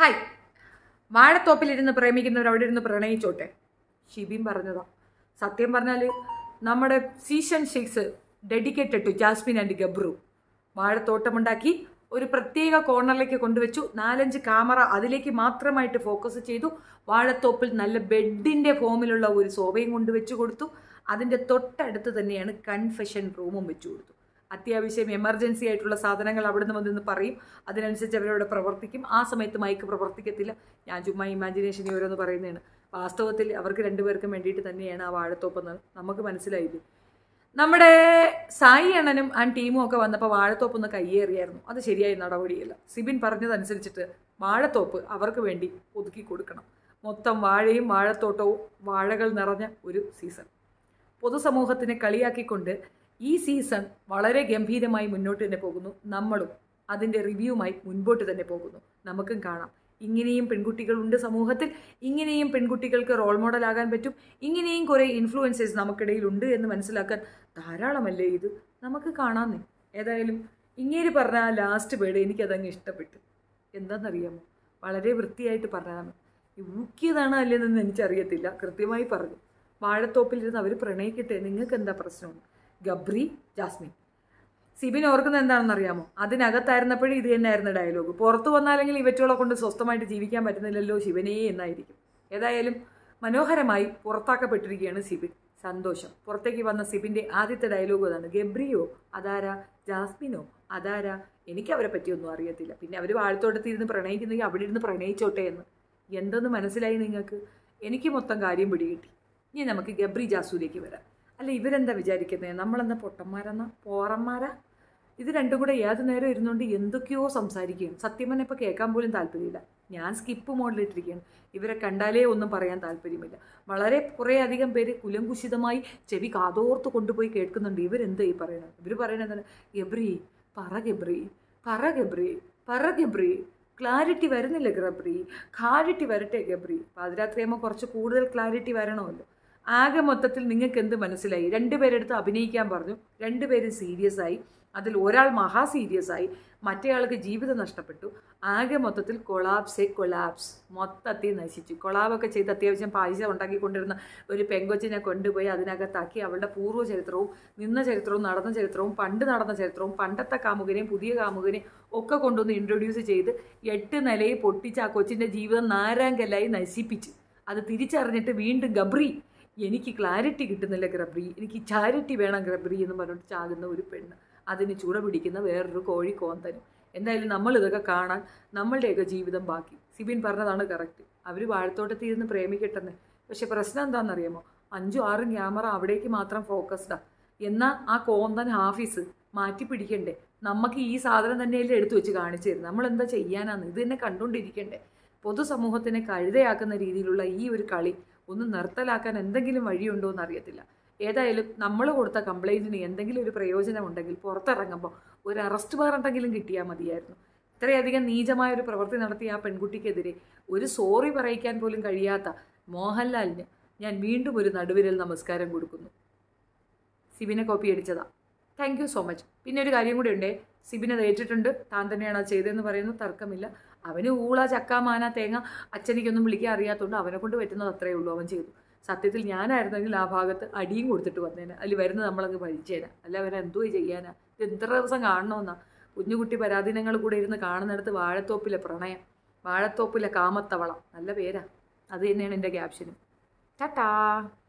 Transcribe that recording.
hi വാഴത്തോപ്പിലിരുന്ന് പ്രേമിക്കുന്നവർ അവിടെ ഇരുന്ന് പ്രണയിച്ചോട്ടെ ഷിബിൻ പറഞ്ഞതാ സത്യം പറഞ്ഞാൽ നമ്മുടെ season six dedicated to Jasmin and Gabri വാഴത്തോട്ടമുണ്ടാക്കി ഒരു പ്രത്യേക കോർണറിലേക്ക് കൊണ്ടുവച്ചു നാലഞ്ച് ക്യാമറ അതിലേക്ക് മാത്രമായിട്ട് ഫോക്കസ് ചെയ്തു വാഴത്തോപ്പിൽ നല്ല ബെഡിൻ്റെ ഫോമിലുള്ള ഒരു സോഫയും കൊണ്ടുവച്ചു കൊടുത്തു അതിൻ്റെ തൊട്ടടുത്ത് തന്നെയാണ് കൺഫെഷൻ റൂമും വെച്ചു കൊടുത്തു അത്യാവശ്യം എമർജൻസി ആയിട്ടുള്ള സാധനങ്ങൾ അവിടെ നിന്ന് വന്നിന്ന് പറയും അതിനനുസരിച്ച് അവരവിടെ പ്രവർത്തിക്കും ആ സമയത്ത് മൈക്ക് പ്രവർത്തിക്കത്തില്ല ഞാൻ ചുമ്മാ ഇമാജിനേഷൻ ഓരോന്ന് പറയുന്നതാണ് വാസ്തവത്തിൽ അവർക്ക് രണ്ടുപേർക്കും വേണ്ടിയിട്ട് തന്നെയാണ് ആ വാഴത്തോപ്പെന്ന് നമുക്ക് മനസ്സിലായില്ലേ നമ്മുടെ സായി അണ്ണനും ആ ടീമും ഒക്കെ വന്നപ്പോൾ വാഴത്തോപ്പ് ഒന്ന് കയ്യേറിയായിരുന്നു അത് ശരിയായ നടപടിയല്ല സിബിൻ പറഞ്ഞതനുസരിച്ചിട്ട് വാഴത്തോപ്പ് അവർക്ക് വേണ്ടി ഒതുക്കി കൊടുക്കണം മൊത്തം വാഴയും വാഴത്തോട്ടവും വാഴകൾ നിറഞ്ഞ ഒരു സീസൺ പൊതുസമൂഹത്തിനെ കളിയാക്കിക്കൊണ്ട് ഈ സീസൺ വളരെ ഗംഭീരമായി മുന്നോട്ട് തന്നെ പോകുന്നു നമ്മളും അതിൻ്റെ റിവ്യൂമായി മുൻപോട്ട് തന്നെ പോകുന്നു നമുക്കും കാണാം ഇങ്ങനെയും പെൺകുട്ടികളുണ്ട് സമൂഹത്തിൽ ഇങ്ങനെയും പെൺകുട്ടികൾക്ക് റോൾ മോഡലാകാൻ പറ്റും ഇങ്ങനെയും കുറേ ഇൻഫ്ലുവൻസേഴ്സ് നമുക്കിടയിലുണ്ട് എന്ന് മനസ്സിലാക്കാൻ ധാരാളമല്ലേ ഇത് നമുക്ക് കാണാമെന്നേ ഏതായാലും ഇങ്ങേര് പറഞ്ഞ ആ ലാസ്റ്റ് വേർഡ് എനിക്കതങ്ങ് ഇഷ്ടപ്പെട്ടു എന്താണെന്നറിയാമോ വളരെ വൃത്തിയായിട്ട് പറഞ്ഞതാണ് ഊക്കിയതാണോ അല്ലെന്നൊന്നും എനിക്കറിയത്തില്ല കൃത്യമായി പറഞ്ഞു വാഴത്തോപ്പിലിരുന്ന് അവർ പ്രണയിക്കട്ടെ നിങ്ങൾക്ക് എന്താ പ്രശ്നം ഗബ്രി ജാസ്മിൻ സിബിൻ ഓർക്കുന്നത് എന്താണെന്ന് അറിയാമോ അതിനകത്തായിരുന്നപ്പോഴും ഇത് തന്നെയായിരുന്നു ഡയലോഗ് പുറത്തു വന്നാലെങ്കിൽ ഇവറ്റോളെ കൊണ്ട് സ്വസ്ഥമായിട്ട് ജീവിക്കാൻ പറ്റുന്നില്ലല്ലോ ശിവനേ എന്നായിരിക്കും ഏതായാലും മനോഹരമായി പുറത്താക്കപ്പെട്ടിരിക്കുകയാണ് സിബിൻ സന്തോഷം പുറത്തേക്ക് വന്ന സിബിൻ്റെ ആദ്യത്തെ ഡയലോഗ് അതാണ് ഗബ്രിയോ അതാരാ ജാസ്മിനോ അതാരാ എനിക്ക് അവരെ പറ്റിയൊന്നും അറിയത്തില്ല പിന്നെ അവർ വാഴത്തോട്ടത്തിരുന്ന് പ്രണയിക്കുന്നെങ്കിൽ അവിടെ ഇരുന്ന് പ്രണയിച്ചോട്ടെ എന്ന് എന്തെന്ന് മനസ്സിലായി നിങ്ങൾക്ക് എനിക്ക് മൊത്തം കാര്യം പിടികിട്ടി ഇനി നമുക്ക് ഗബ്രി ജാസൂലേക്ക് വരാം അല്ല ഇവരെന്താ വിചാരിക്കുന്നത് നമ്മളെന്താ പൊട്ടന്മാരെന്നാ പോറന്മാരാ ഇത് രണ്ടും കൂടെ ഏത് നേരം ഇരുന്നുകൊണ്ട് എന്തൊക്കെയോ സംസാരിക്കുകയാണ് സത്യം പറഞ്ഞാൽ ഇപ്പോൾ കേൾക്കാൻ പോലും താല്പര്യമില്ല ഞാൻ സ്കിപ്പ് മോഡിലിട്ടിരിക്കുകയാണ് ഇവരെ കണ്ടാലേ ഒന്നും പറയാൻ താല്പര്യമില്ല വളരെ കുറേ അധികം പേര് കുലംകുശിതമായി ചെവി കാതോർത്ത് കൊണ്ടുപോയി കേൾക്കുന്നുണ്ട് ഇവരെന്താ ഈ പറയണത് ഇവർ പറയണത് ഗബ്രി പറ ഗബ്രി പറ ഗബ്രി പറ ഗബ്രി ക്ലാരിറ്റി വരുന്നില്ല ഗബ്രി ക്ലാരിറ്റി വരട്ടെ ഗബ്രി പാതിരാത്രിയാകുമ്പോൾ കുറച്ച് കൂടുതൽ ക്ലാരിറ്റി വരണമല്ലോ ആകെ മൊത്തത്തിൽ നിങ്ങൾക്ക് എന്ത് മനസ്സിലായി രണ്ടുപേരെടുത്ത് അഭിനയിക്കാൻ പറഞ്ഞു രണ്ടുപേരും സീരിയസ് ആയി അതിൽ ഒരാൾ മഹാ സീരിയസ് ആയി മറ്റേയാൾക്ക് ജീവിതം നഷ്ടപ്പെട്ടു ആകെ മൊത്തത്തിൽ കൊളാബ്സെ കൊളാബ്സ് മൊത്തത്തിൽ നശിച്ചു കൊളാബൊക്കെ ചെയ്ത് അത്യാവശ്യം പൈസ ഉണ്ടാക്കിക്കൊണ്ടിരുന്ന ഒരു പെങ്കൊച്ചിനെ കൊണ്ടുപോയി അതിനകത്താക്കി അവളുടെ പൂർവ്വ ചരിത്രവും നിന്ന ചരിത്രവും നടന്ന ചരിത്രവും പണ്ട് നടന്ന ചരിത്രവും പണ്ടത്തെ കാമുകനെയും പുതിയ കാമുകനെയും ഒക്കെ കൊണ്ടുവന്ന് ഇൻട്രൊഡ്യൂസ് ചെയ്ത് എട്ട് നിലയിൽ പൊട്ടിച്ച് ആ കൊച്ചിൻ്റെ ജീവിതം നാരാങ്കല്ലായി നശിപ്പിച്ച് അത് തിരിച്ചറിഞ്ഞിട്ട് വീണ്ടും ഗബ്രി എനിക്ക് ക്ലാരിറ്റി കിട്ടുന്നില്ല ഗ്രബ്രി എനിക്ക് ചാരിറ്റി വേണം ഗ്രബ്രി എന്ന് പറഞ്ഞിട്ട് ചാകുന്ന ഒരു പെണ്ണ് അതിന് ചൂട പിടിക്കുന്ന വേറൊരു കോഴി കോന്തനും എന്തായാലും നമ്മൾ ഇതൊക്കെ കാണാൻ നമ്മളുടെയൊക്കെ ജീവിതം ബാക്കി സിബിൻ പറഞ്ഞതാണ് കറക്റ്റ് അവർ വാഴത്തോട്ടത്തിൽ ഇരുന്ന് പ്രേമിക്കട്ടെന്ന് പക്ഷെ പ്രശ്നം എന്താണെന്നറിയാമോ അഞ്ചും ആറും ക്യാമറ അവിടേക്ക് മാത്രം ഫോക്കസ്ഡാ എന്നാൽ ആ കോന്തൻ ഹാഫീസ് മാറ്റി പിടിക്കണ്ടേ നമുക്ക് ഈ സാധനം തന്നെയല്ലേ എടുത്തു വെച്ച് കാണിച്ചു തരും നമ്മൾ എന്താ ചെയ്യാനാന്ന് ഇത് തന്നെ കണ്ടുകൊണ്ടിരിക്കണ്ടേ പൊതുസമൂഹത്തിനെ കഴുതയാക്കുന്ന രീതിയിലുള്ള ഈ ഒരു കളി ഒന്ന് നിർത്തലാക്കാൻ എന്തെങ്കിലും വഴിയുണ്ടോ എന്ന് അറിയത്തില്ല ഏതായാലും നമ്മൾ കൊടുത്ത കംപ്ലൈൻറ്റിന് എന്തെങ്കിലും ഒരു പ്രയോജനം ഉണ്ടെങ്കിൽ പുറത്തിറങ്ങുമ്പോൾ ഒരു അറസ്റ്റ് വാറണ്ടെങ്കിലും കിട്ടിയാൽ മതിയായിരുന്നു ഇത്രയധികം നീചമായ ഒരു പ്രവൃത്തി നടത്തിയ ആ പെൺകുട്ടിക്കെതിരെ ഒരു സോറി പറയിക്കാൻ പോലും കഴിയാത്ത മോഹൻലാലിന് ഞാൻ വീണ്ടും ഒരു നടുവിരൽ നമസ്കാരം കൊടുക്കുന്നു സിബിനെ കോപ്പി അടിച്ചതാ താങ്ക് യു സോ മച്ച് പിന്നെ ഒരു കാര്യം കൂടി ഉണ്ടേ സിബിനെ ഏറ്റിട്ടുണ്ട് താൻ തന്നെയാണ് അത് ചെയ്തതെന്ന് പറയുന്നു തർക്കമില്ല അവന് ഊള ചക്ക മാന തേങ്ങ അച്ഛനിക്കൊന്നും വിളിക്കാൻ അറിയാത്തതുകൊണ്ട് അവനെ കൊണ്ട് പറ്റുന്നത് അത്രയേ ഉള്ളൂ അവൻ ചെയ്തു സത്യത്തിൽ ഞാനായിരുന്നെങ്കിൽ ആ ഭാഗത്ത് അടിയും കൊടുത്തിട്ട് വന്നേനെ അതിൽ വരുന്നത് നമ്മളങ്ങ് പഴിച്ചേനെ അല്ല അവനെ എന്തോ ചെയ്യാനാ ഇത് എത്ര ദിവസം കാണണമെന്നാ കുഞ്ഞുകുട്ടി പരാധീനങ്ങൾ കൂടെ ഇരുന്ന് കാണുന്നിടത്ത് വാഴത്തോപ്പിലെ പ്രണയം വാഴത്തോപ്പിലെ കാമത്തവള നല്ല പേരാ അത് തന്നെയാണ് എൻ്റെ ക്യാപ്ഷനും ടാറ്റാ